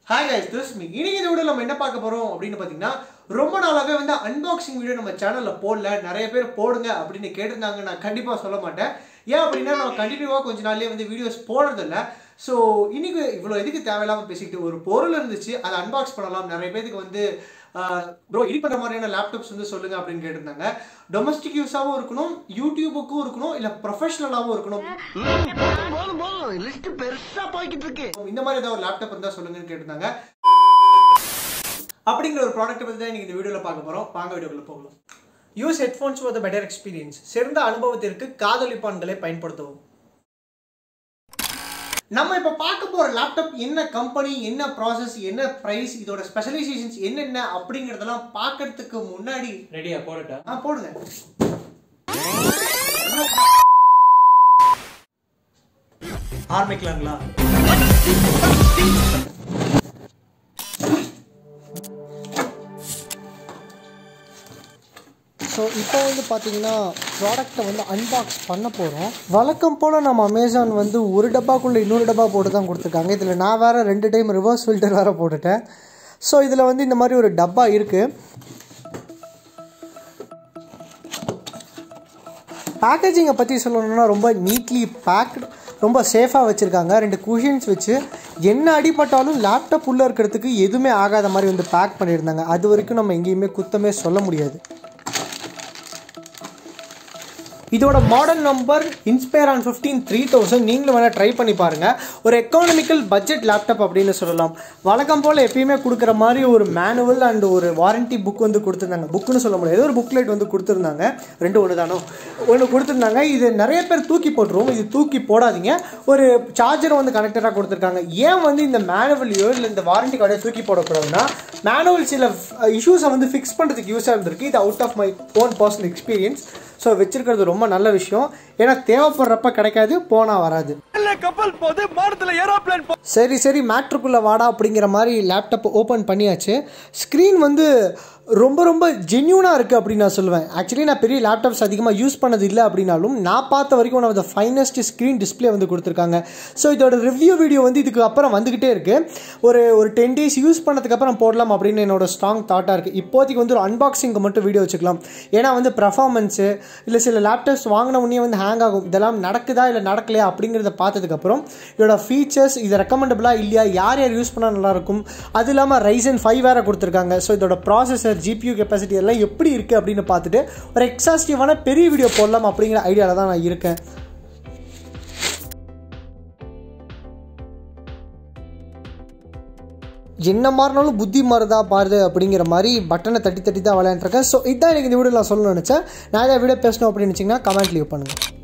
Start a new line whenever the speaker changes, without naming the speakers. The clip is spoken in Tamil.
ஹாய் guys this me இன்னைக்கு இந்த வீடியோ நம்ம என்ன பார்க்க போறோம் அப்படின்னு பார்த்தீங்கன்னா ரொம்ப நாளாவே வந்து அன்பாக்சிங் வீடியோ நம்ம சேனல்ல போடல நிறைய பேர் போடுங்க அப்படின்னு கேட்டிருந்தாங்க நான் கண்டிப்பா சொல்ல மாட்டேன் ஏன் அப்படின்னா நம்ம கண்டினியூவாக கொஞ்ச நாள்லயே வந்து வீடியோஸ் போடுறதில்ல ஸோ இன்னைக்கு இவ்வளோ எதுக்கு தேவையில்லாமல் பேசிக்கிட்டு ஒரு பொருள் இருந்துச்சு அதை அன்பாக்ஸ் பண்ணலாம் நிறைய பேருக்கு வந்து ப்ரோ எடிட் பண்ணுற மாதிரியான லேப்டாப்ஸ் வந்து சொல்லுங்க அப்படின்னு கேட்டிருந்தாங்க டொமஸ்டிக் யூஸாகவும் இருக்கணும் யூடியூபுக்கும் இருக்கணும் இல்லை ப்ரொஃபஷனலாகவும் இருக்கணும்
போதும் போதும் லிஸ்ட் பெருசா போய்கிட்டு இருக்கு
இந்த மாதிரி ஏதாவது ஒரு லேப்டாப் இருந்தால் சொல்லுங்கன்னு கேட்டிருந்தாங்க அப்படிங்கிற ஒரு ப்ராடக்ட்டை பற்றி தான் இன்னைக்கு இந்த வீடியோவில் பார்க்க போகிறோம் வாங்க வீடியோக்குள்ள போகலாம் use headphones for the better experience சிறந்த அனுபவத்திற்கு காதலிப்பான்களை பயன்படுத்தவும் நம்ம இப்போ பார்க்க போகிற லேப்டாப் என்ன கம்பெனி என்ன ப்ராசஸ் என்ன ப்ரைஸ் இதோட ஸ்பெஷலைசேஷன்ஸ் என்னென்ன அப்படிங்கிறதெல்லாம் பார்க்கறதுக்கு முன்னாடி
ரெடியா போடட்டா
ஆ போடுங்க
ஆரம்பிக்கலாங்களா
ஸோ இப்போ வந்து பார்த்தீங்கன்னா ப்ராடக்ட்டை வந்து அன்பாக்ஸ் பண்ண போகிறோம் வழக்கம் போல் நம்ம அமேசான் வந்து ஒரு டப்பாக்குள்ளே இன்னொரு டப்பா போட்டு தான் கொடுத்துருக்காங்க இதில் நான் வேறு ரெண்டு டைம் ரிவர்ஸ் ஃபில்டர் வேறு போட்டுட்டேன் ஸோ இதில் வந்து இந்த மாதிரி ஒரு டப்பா இருக்குது பேக்கேஜிங்கை பற்றி சொல்லணும்னா ரொம்ப நீட்லி பேக்டு ரொம்ப சேஃபாக வச்சுருக்காங்க ரெண்டு குஷன்ஸ் வச்சு என்ன அடிபட்டாலும் லேப்டாப் உள்ளே இருக்கிறதுக்கு எதுவுமே ஆகாத மாதிரி வந்து பேக் பண்ணியிருந்தாங்க அது வரைக்கும் நம்ம எங்கேயுமே குத்தமே சொல்ல முடியாது இதோட model number inspire on fifteen three thousand நீங்களும் வேணால் ட்ரை பண்ணி பாருங்கள் ஒரு எக்கானமிக்கல் பட்ஜெட் லேப்டாப் அப்படின்னு சொல்லலாம் வழக்கம் போல் எப்பயுமே கொடுக்குற மாதிரி ஒரு மேனுவல் அண்ட் ஒரு வாரண்டி புக் வந்து கொடுத்துருந்தாங்க புக்குன்னு சொல்ல முடியாது ஒரு புக்லெட் வந்து கொடுத்துருந்தாங்க ரெண்டு ஒன்று தானோ ஒன்று கொடுத்துருந்தாங்க இது நிறைய பேர் தூக்கி போட்டுருவோம் இது தூக்கி போடாதீங்க ஒரு சார்ஜர் வந்து கனெக்டராக கொடுத்துருக்காங்க ஏன் வந்து இந்த மேனுவலையோ இல்லை இந்த வாரண்டி கார்டையோ தூக்கி போடக்கூடாதுன்னா மேனுவல் சில இஷ்யூஸை வந்து ஃபிக்ஸ் பண்ணுறதுக்கு யூஸாக இருந்திருக்கு இது out of my own personal experience so வச்சிருக்கிறது ரொம்ப நல்ல விஷயம் ஏன்னா தேவைப்படுறப்ப கிடைக்காது போனால் வராது
கப்பல் போது மாடத்துல ஏரோப்ளேன்
சரி சரி மேட்ருக்குள்ளே வாடா அப்படிங்கிற மாதிரி லேப்டாப் ஓப்பன் பண்ணியாச்சு ஸ்க்ரீன் வந்து ரொம்ப ரொம்ப ஜென்யூனாக இருக்குது அப்படின்னு நான் சொல்லுவேன் ஆக்சுவலி நான் பெரிய லேப்டாப்ஸ் அதிகமாக யூஸ் பண்ணது இல்லை அப்படின்னாலும் நான் பார்த்த வரைக்கும் one of the finest screen display வந்து கொடுத்துருக்காங்க ஸோ இதோட ரிவ்யூ வீடியோ வந்து இதுக்கு அப்புறம் வந்துக்கிட்டே இருக்குது ஒரு ஒரு டென் டேஸ் யூஸ் பண்ணதுக்கு அப்புறம் போடலாம் அப்படின்னு என்னோட ஸ்ட்ராங் தாட்டாக இருக்குது இப்போதைக்கு வந்து ஒரு அன்பாக்சிங்க்கு மட்டும் வீடியோ வச்சுக்கலாம் ஏன்னா வந்து பர்ஃபார்மன்ஸு இல்லை சில லேப்டாப்ஸ் வாங்கின உடனே வந்து ஹேங் ஆகும் இதெல்லாம் நடக்குதா இல்லை நடக்கலையா அப்படிங்கிறத பார்த்ததுக்கப்புறம் இதோட ஃபீச்சர்ஸ் இது ரெக்கமெண்டபிளா இல்லையா யார் யார் யூஸ் பண்ணால் நல்லாயிருக்கும் அது இல்லாமல் ரைசன் ஃபைவ் வேறு கொடுத்துருக்காங்க ஸோ இதோட ப்ராசஸர் ஜிபியூ கெப்பாசிட்டி எல்லாம் எப்படி இருக்குது அப்படின்னு பார்த்துட்டு ஒரு எக்ஸாஸ்டிவான பெரிய வீடியோ போடலாம் அப்படிங்கிற ஐடியாவில் தான் நான் இருக்கேன் என்ன மாறினாலும் புத்தி மாறுதா பாருது அப்படிங்கிற மாதிரி பட்டனை தட்டி தட்டி தான் விளையாண்டுருக்கேன் ஸோ இதான் எனக்கு இந்த வீடியோ நான் சொல்லணும்னு நினச்சேன் நான் ஏதாவது வீடியோ பேசணும் அப்படின்னு நினச்சிங்கன்னா கமெண்ட் லீவ் பண்ணுங்கள்